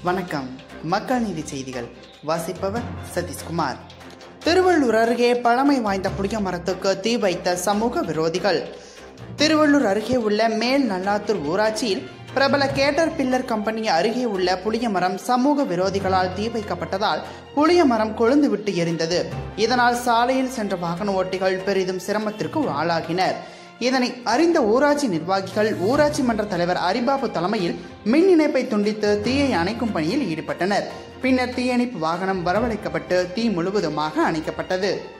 வணக்கம் மக்கள் நீதி செய்திகள் வாசிப்பவர் சதீஷ்குமார் திருவள்ளூர் அருகே பழமை வாய்ந்த புளிய மரத்துக்கு தீ வைத்த சமூக விரோதிகள் திருவள்ளூர் அருகே உள்ள மேல் நல்லாத்தூர் ஊராட்சியில் பிரபல கேட்டர் பில்லர் கம்பெனி அருகே உள்ள புளிய மரம் சமூக விரோதிகளால் தீ வைக்கப்பட்டதால் புளிய மரம் கொழுந்து விட்டு எரிந்தது இதனால் சாலையில் சென்ற வாகன ஓட்டிகள் பெரிதும் சிரமத்திற்கு ஆளாகினர் இதனை அறிந்த ஊராட்சி நிர்வாகிகள் ஊராட்சி மன்ற தலைவர் அரிபாபு தலைமையில் மின் இணைப்பை துண்டித்து தீயை அணைக்கும் பணியில் ஈடுபட்டனர் பின்னர் தீயணைப்பு வாகனம் வரவழைக்கப்பட்டு தீ முழுவதுமாக அணைக்கப்பட்டது